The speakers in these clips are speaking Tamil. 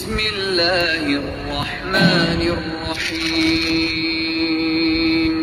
بسم الله الرحمن الرحيم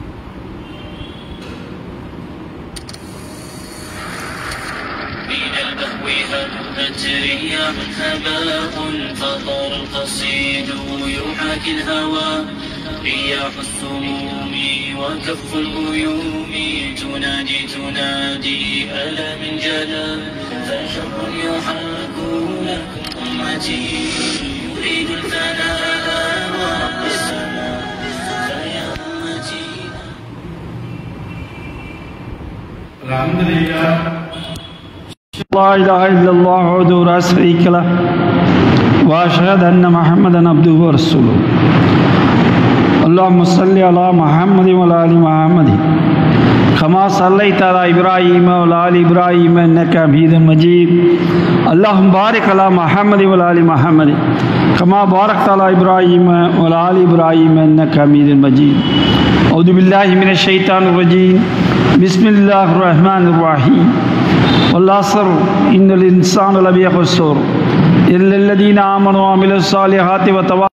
من البهو همت رياح هباء فطار القصيد يحاكي الهوى رياح السموم وكف الغيوم تنادي تنادي ألا من جلا فشر يحاك لكم أمتي يريد الفناء ورب السماء فيا أمتي الحمد لله لا إله إلا الله وحده لا شريك له وأشهد أن محمدا عبده ورسوله اللهم صل على محمد وعلى آل محمد كما صليت على إبراهيم وعلى آل إبراهيم إنك حميد مجيد اللهم بارك على محمد وعلى آل محمد كما باركت على إبراهيم وعلى آل إبراهيم إنك حميد مجيد أعوذ بالله من الشيطان الرجيم بسم الله الرحمن الرحيم والعصر إن الإنسان لفي خسر إلا الذين آمنوا وعملوا الصالحات وتواصوا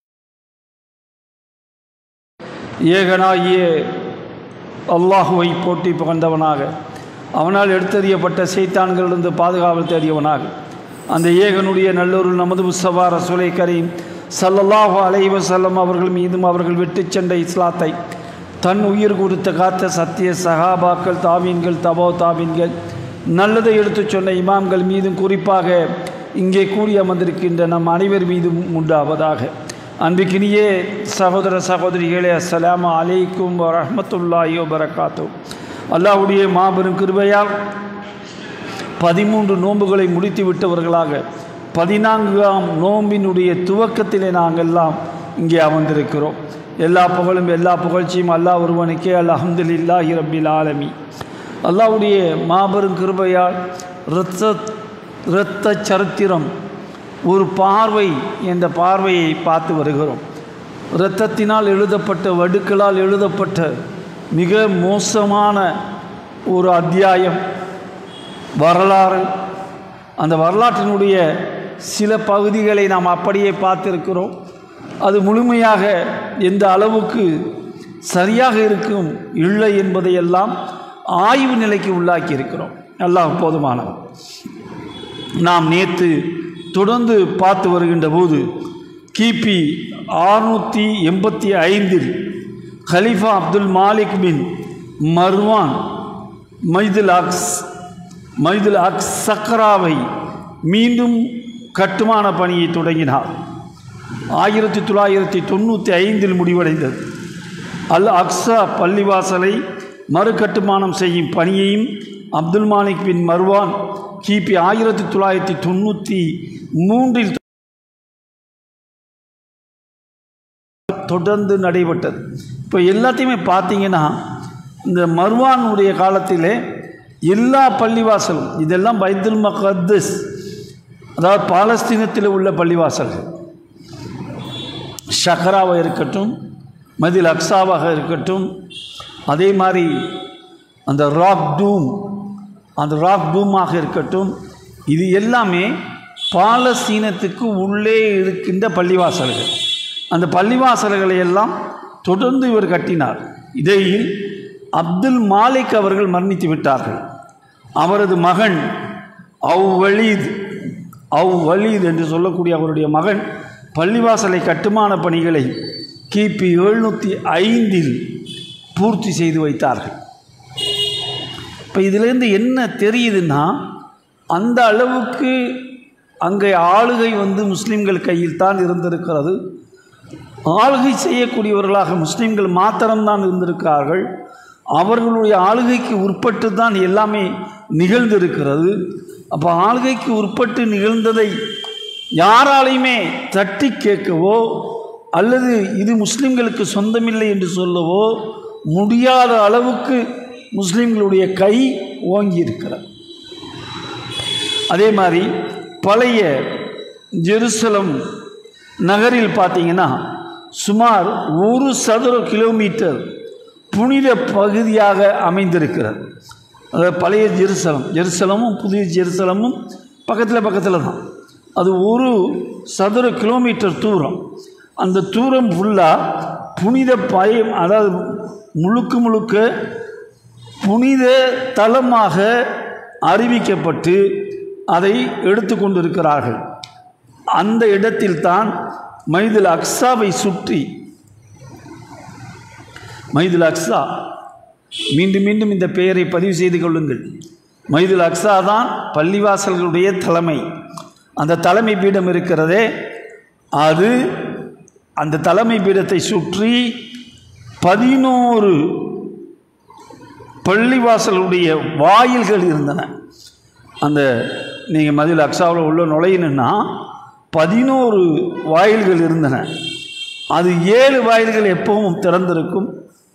ஏகனாகிய அல்லாஹுவை போட்டி புகழ்ந்தவனாக அவனால் எடுத்தறியப்பட்ட சைத்தான்களிலிருந்து பாதுகாவல் தேடியவனாக அந்த ஏகனுடைய நல்லொரு நமது முஸ்தபா ரசூலை கரீம் சல்லல்லாஹு அலைஹி வஸல்லம் அவர்கள் மீதும் அவர்கள் விட்டுச் சென்ற இஸ்லாத்தை தன் உயிர் கொடுத்த காத்த சத்திய சகாபாக்கள் தாமீன்கள் தபோ தாமீன்கள் நல்லதை எடுத்துச் சொன்ன இமாம்கள் மீதும் குறிப்பாக இங்கே கூடி அமர்ந்திருக்கின்ற நம் அனைவர் மீதும் உண்டாவதாக அன்பிக்கினியே சகோதர சகோதரிகளே அஸ்ஸலாமு அலைக்கும் வரஹ்மத்துல்லாஹி வபரகாத்து அல்லாஹ்வுடைய மாபெரும் கிருபையால் பதிமூன்று நோன்புகளை முடித்து விட்டவர்களாக பதினான்காம் நோம்பினுடைய துவக்கத்திலே நாங்கள் எல்லாம் இங்கே அமர்ந்திருக்கிறோம் எல்லா புகழும் எல்லா புகழ்ச்சியும் அல்லாஹ் ஒருவனுக்கே அல்ஹம்துலில்லாஹி ரப்பில் ஆலமி அல்லாஹ்வுடைய மாபெரும் கிருபையால் இரத்த இரத்த சரித்திரம் ஒரு பார்வை என்ற பார்வையை பார்த்து வருகிறோம் இரத்தத்தினால் எழுதப்பட்ட வடுக்களால் எழுதப்பட்ட மிக மோசமான ஒரு அத்தியாயம் வரலாறு அந்த வரலாற்றினுடைய சில பகுதிகளை நாம் அப்படியே பார்த்திருக்கிறோம் அது முழுமையாக எந்த அளவுக்கு சரியாக இருக்கும் இல்லை என்பதையெல்லாம் ஆய்வு நிலைக்கு உள்ளாக்கி இருக்கிறோம் அல்லாஹ் போதுமானவன் நாம் நேற்று தொடர்ந்து பார்த்து வருகின்ற போது கிபி ஆறுநூற்றி எண்பத்தி ஐந்தில் கலீஃபா அப்துல் மாலிக் பின் மர்வான் மைதுல் அக்ஸ் மைதுல் அக்ஸ் சக்ராவை மீண்டும் கட்டுமான பணியை தொடங்கினார் ஆயிரத்தி தொள்ளாயிரத்தி தொண்ணூற்றி ஐந்தில் முடிவடைந்தது அல் அக்ஸா பள்ளிவாசலை மறுகட்டுமானம் செய்யும் பணியையும் அப்துல் மாலிக் பின் மர்வான் கிபி ஆயிரத்தி தொள்ளாயிரத்தி தொண்ணூற்றி மூன்றில் தொடர்ந்து நடைபெற்றது இப்போ எல்லாத்தையுமே பார்த்தீங்கன்னா இந்த மர்வானுடைய காலத்திலே எல்லா பள்ளிவாசலும் இதெல்லாம் பைத்துல் மகத்தஸ் அதாவது பாலஸ்தீனத்தில் உள்ள பள்ளிவாசல்கள் ஷஹராவாக இருக்கட்டும் மதில் அக்ஸாவாக இருக்கட்டும் அதே மாதிரி அந்த ராக் டூம் அந்த ராக் டூமாக இருக்கட்டும் இது எல்லாமே பாலஸ்தீனத்துக்கு உள்ளே இருக்கின்ற பள்ளிவாசல்கள் அந்த பள்ளிவாசல்களை எல்லாம் தொடர்ந்து இவர் கட்டினார் இடையில் அப்துல் மாலிக் அவர்கள் மரணித்து விட்டார்கள் அவரது மகன் அவ் வலீத் அவ் வலீத் என்று சொல்லக்கூடிய அவருடைய மகன் பள்ளிவாசலை கட்டுமான பணிகளை கிபி எழுநூற்றி ஐந்தில் பூர்த்தி செய்து வைத்தார்கள் இப்போ இதிலேருந்து என்ன தெரியுதுன்னா அந்த அளவுக்கு அங்கே ஆளுகை வந்து முஸ்லீம்கள் கையில் தான் இருந்திருக்கிறது ஆளுகை செய்யக்கூடியவர்களாக முஸ்லீம்கள் மாத்திரம்தான் இருந்திருக்கிறார்கள் அவர்களுடைய ஆளுகைக்கு உட்பட்டு தான் எல்லாமே நிகழ்ந்திருக்கிறது அப்போ ஆளுகைக்கு உட்பட்டு நிகழ்ந்ததை யாராலையுமே தட்டி கேட்கவோ அல்லது இது முஸ்லீம்களுக்கு சொந்தமில்லை என்று சொல்லவோ முடியாத அளவுக்கு முஸ்லீம்களுடைய கை ஓங்கி இருக்கிறது அதே மாதிரி பழைய ஜெருசலம் நகரில் பார்த்தீங்கன்னா சுமார் ஒரு சதுர கிலோமீட்டர் புனித பகுதியாக அமைந்திருக்கிறது அதாவது பழைய ஜெருசலம் ஜெருசலமும் புதிய ஜெருசலமும் பக்கத்தில் பக்கத்தில் தான் அது ஒரு சதுர கிலோமீட்டர் தூரம் அந்த தூரம் ஃபுல்லாக புனித பயம் அதாவது முழுக்க முழுக்க புனித தலமாக அறிவிக்கப்பட்டு அதை எடுத்துக்கொண்டிருக்கிறார்கள் அந்த இடத்தில்தான் மைதுல் அக்ஸாவை சுற்றி மைதுல் அக்ஸா மீண்டும் மீண்டும் இந்த பெயரை பதிவு செய்து கொள்ளுங்கள் மைதுல் அக்ஸா தான் பள்ளிவாசல்களுடைய தலைமை அந்த தலைமை பீடம் இருக்கிறதே அது அந்த தலைமை பீடத்தை சுற்றி பதினோரு பள்ளிவாசலுடைய வாயில்கள் இருந்தன அந்த நீங்கள் மதில் அக்ஸாவில் உள்ள நுழையணுன்னா பதினோரு வாயில்கள் இருந்தன அது ஏழு வாயில்கள் எப்பவும் திறந்திருக்கும்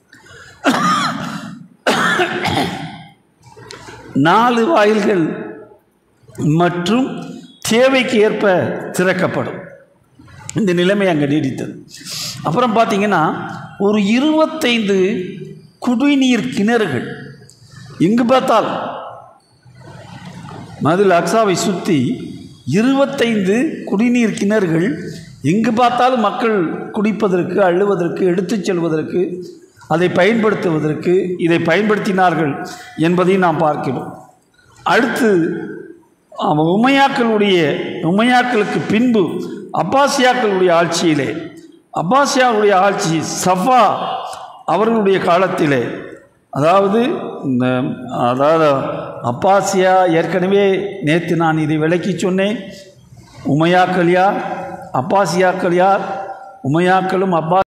நாலு வாயில்கள் மற்றும் தேவைக்கு ஏற்ப திறக்கப்படும் இந்த நிலைமை அங்கே நீடித்தது அப்புறம் பார்த்தீங்கன்னா ஒரு இருபத்தைந்து குடிநீர் கிணறுகள் எங்கு பார்த்தால் மதுல் அக்ஸாவை சுற்றி இருபத்தைந்து குடிநீர் கிணறுகள் எங்கு பார்த்தாலும் மக்கள் குடிப்பதற்கு அள்ளுவதற்கு எடுத்துச் செல்வதற்கு அதை பயன்படுத்துவதற்கு இதை பயன்படுத்தினார்கள் என்பதையும் நாம் பார்க்கிறோம் அடுத்து அவன் உமையாக்களுடைய உமையாக்களுக்கு பின்பு அப்பாசியாக்களுடைய ஆட்சியிலே அப்பாசியாவுடைய ஆட்சி சஃபா அவர்களுடைய காலத்திலே அதாவது இந்த அதாவது அப்பாசியா ஏற்கனவே நேற்று நான் இதை விளக்கி சொன்னேன் உமையாக்கள் யார் அப்பாசியாக்கள் யார் உமையாக்களும் அப்பா